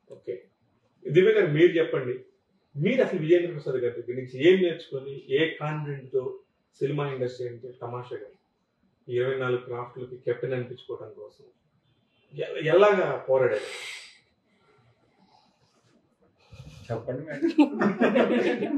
Okay దివ్య గారు మీరు చెప్పండి మీరు అసలు విజేంద్ర ప్రసాద్ గారి దగ్గర నుంచి ఏం నేర్చుకొని ఏ కాన్ఫిడెంట్ తో సినిమా ఇండస్ట్రీ అంటే తమాషాగా ఇరవై నాలుగు క్రాఫ్ట్లకి కెప్టెన్ అనిపించుకోవడం కోసం ఎ- ఎలాగా పోరాడారు చెప్పండి మేడం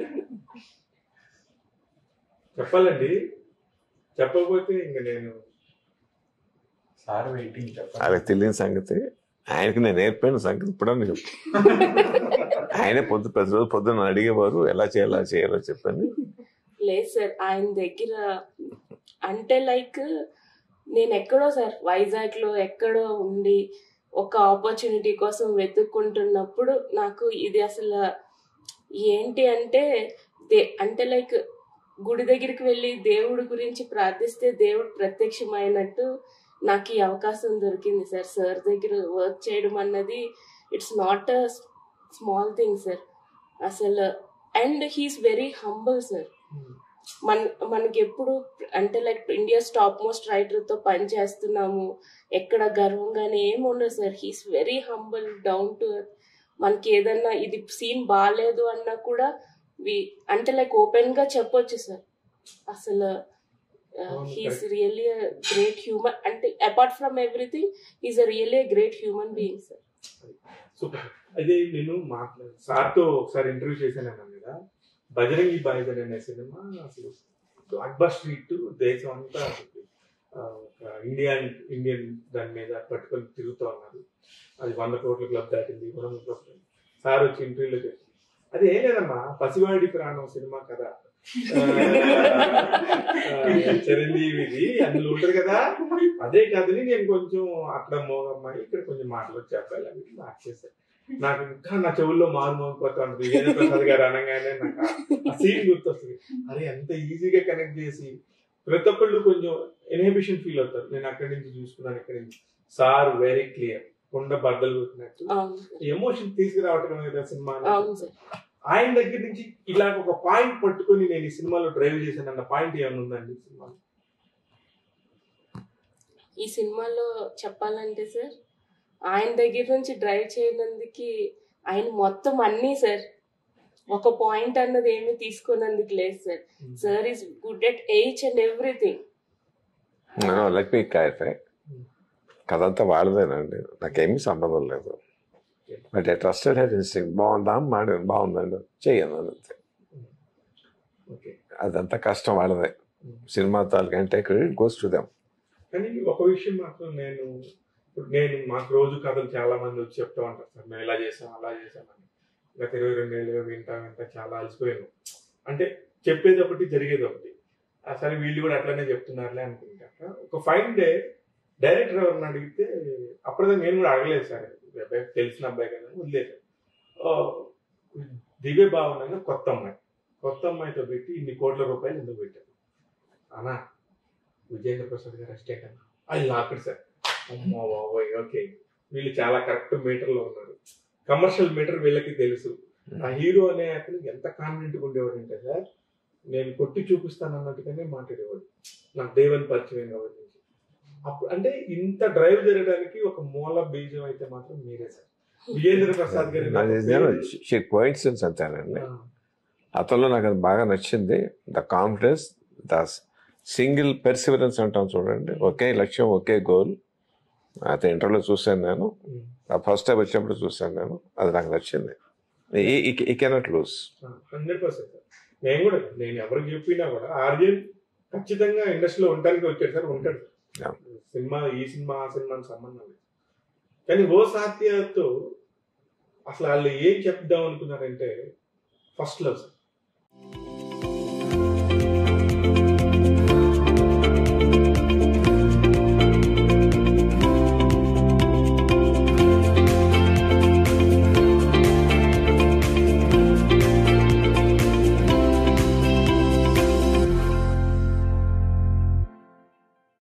చెప్పాలండి చెప్పకపోతే ఇంక నేను సార్ వెయిటింగ్ చెప్పండి వాళ్ళకి తెలియని సంగతి ఆయనకి నేను నేర్పిన సంగతి ఇప్పుడు నేను ఆయనే పొద్దు ప్రతి రోజు పొద్దున్న అడిగేవారు ఎలా చేయాలో అలా చేయాలో చెప్పని లేదు సార్ ఆయన దగ్గర అంటే లైక్ నేను ఎక్కడో సార్ వైజాగ్ లో ఎక్కడో ఉండి ఒక ఆపర్చునిటీ కోసం వెతుక్కుంటున్నప్పుడు నాకు ఇది అసలు ఏంటి అంటే దే అంటే లైక్ గుడి దగ్గరికి వెళ్ళి దేవుడి గురించి ప్రార్థిస్తే దేవుడు ప్రత్యక్షమైనట్టు నాకు ఈ అవకాశం దొరికింది సార్ సార్ దగ్గర వర్క్ చేయడం అన్నది it's not a small thing sir అసలు and he's very humble sir మన మనకి ఎప్పుడు అంటే like India's top most writer తో పని చేస్తున్నాము ఎక్కడ గర్వంగానే ఏమి ఉండదు sir he's very humble down to మనకి ఏదన్నా ఇది సీన్ బాగాలేదు అన్నా కూడా వి అంటే లైక్ ఓపెన్ గా చెప్పొచ్చు సార్ అసలు అవును, he's correct. Really great human అంటే apart from everything is a really great human being sir super అదే నేను మాట్లాడు సార్తో ఒకసారి ఇంటర్వ్యూ చేశాను అన్నాను కదా బజరంగి బాయ్జన్ అనే సినిమా అసలు బ్లాక్ బస్టర్ హిట్ దేశం అంతా అసలు, ఆ, ఒక ఇండియన్ ఇండియన్ దాని మీద పట్టుకొని తిరుగుతూ ఉన్నారు అది వంద కోట్ల క్లబ్ దాటింది రెండు వందల క్లబ్ సార్ వచ్చి ఇంటర్వ్యూలో చెప్పి అది ఏం లేదమ్మా పసివాడి ప్రాణం సినిమా కదా ఆ, ఆ, చిరంజీవిది అందులో ఉంటది కదా అదే కథని నేను కొంచెం అక్కడ మోగమ్మాయి ఇక్కడ కొంచెం మాటలు వచ్చి చెప్పాలని మార్చేసాను నాకు ఇంకా నా చెవుల్లో మారు మోగిపోతా ఉంటుంది విజేంద్ర ప్రసాద్ గారు అనగానే నాకు ఆ- ఆ సీన్ గుర్తొస్తుంది అరే ఎంత ఈజీగా కనెక్ట్ చేసి ప్రతి ఒక్కళ్ళు కొంచెం ఎన్హిబిషన్ ఫీల్ అవుతారు నేను అక్కడి నుంచి చూసుకున్నాను ఇక్కడి నుంచి సార్ వెరీ క్లియర్ కొండ బద్దలు కొట్టినట్టు అవును సార్ ఎమోషన్ తీసుకురావటం కదా సినిమా అనేది. అవును సార్ ఆయన దగ్గర నుంచి ఇలాగ ఒక పాయింట్ పట్టుకొని నేను ఈ సినిమాలో డ్రైవ్ చేశాను అన్న పాయింట్ ఏమైనా ఉందండి ఈ సినిమాలో ఈ సినిమాలో చెప్పాలంటే సార్ ఆయన దగ్గర నుంచి డ్రైవ్ చేయనందుకు ఆయన మొత్తం అన్నీ సార్ ఒక పాయింట్ అన్నది ఏమి తీసుకున్నందుకు లేదు sir sir is good at each and everything let me clarify కథ అంతా వాళ్ళదేనండి నాకేమీ సంబంధం లేదు but I trusted head instinct బాగుందా మాడి బాగుందండి చెయ్యను అంతే ఓకే అదంతా కష్టం వాళ్ళదే సినిమా తాలూకంటే క్రెడిట్ గోస్ టు దెమ్ కానీ ఒక విషయం మాత్రం నేను ఇప్పుడు నేను మాకు రోజు కథలు చాలా మంది వచ్చి చెప్తా ఉంటారు సార్ మేము ఇలా చేసాం అలా చేసామని గత ఇరవై రెండు ఏళ్ళుగా వింటా వింటా చాలా అలసిపోయాను అంటే చెప్పేది ఒకటి జరిగేది ఒకటి ఆ సరే వీళ్ళు కూడా అట్లనే చెప్తున్నారులే అనుకుంటా ఒక ఫైన్ డే డైరెక్టర్ ఎవరిని అడిగితే అప్పటిదాకా నేను కూడా అడగలేదు సార్ ఈ అబ్బాయి తెలిసిన అబ్బాయి కదా వదిలేసాను ఆ, దివ్య భావనంగా కొత్త అమ్మాయి కొత్త అమ్మాయితో పెట్టి ఇన్ని కోట్ల రూపాయలు ఎందుకు పెట్టారు అనా విజేంద్ర ప్రసాద్ గారు అసిస్టెంట్ అన్న అది లాక్డ్ సార్ అమ్మో బాబోయ్ ఓకే వీళ్ళు చాలా కరెక్ట్ మీటర్లో ఉన్నారు కమర్షియల్ మీటర్ వీళ్ళకి తెలుసు ఆ హీరో అనే అతను ఎంత కాన్ఫిడెంట్గా ఉండేవాడు అంటే సార్ నేను కొట్టి చూపిస్తాను అన్నట్టుగానే మాట్లాడేవాడు నాకు దేవన్ పరిచయం కాబట్టి అప్పుడు అంటే ఇంత డ్రైవ్ జరగడానికి ఒక మూల బీజం అయితే మాత్రం మీరే సార్ విజేంద్ర ప్రసాద్ గారి కోయిన్సిడెన్స్ అంతేనండి ఆ, అతనిలో నాకు అది బాగా నచ్చింది the confidence the single perseverance అంటాం చూడండి ఒకే లక్ష్యం ఒకే గోల్ అతని ఇంటర్లో చూశాను నేను ఉమ్, ఫస్ట్ టైం వచ్చినప్పుడు చూశాను నేను అది నాకు నచ్చింది he cannot lose hundred percent sir నేను కూడా నేను ఎవరికి చెప్పినా కూడా ఆర్జన్ ఖచ్చితంగా ఇండస్ట్రీలో ఉండడానికి వచ్చాడు సార్ ఉంటాడు Yeah. సినిమా ఈ సినిమా ఆ సినిమాకి సంబంధం లేదు కానీ ఓ సాత్యతో అసలు వాళ్ళు ఏం చెప్దాం అనుకున్నారంటే ఫస్ట్ లవ్ సార్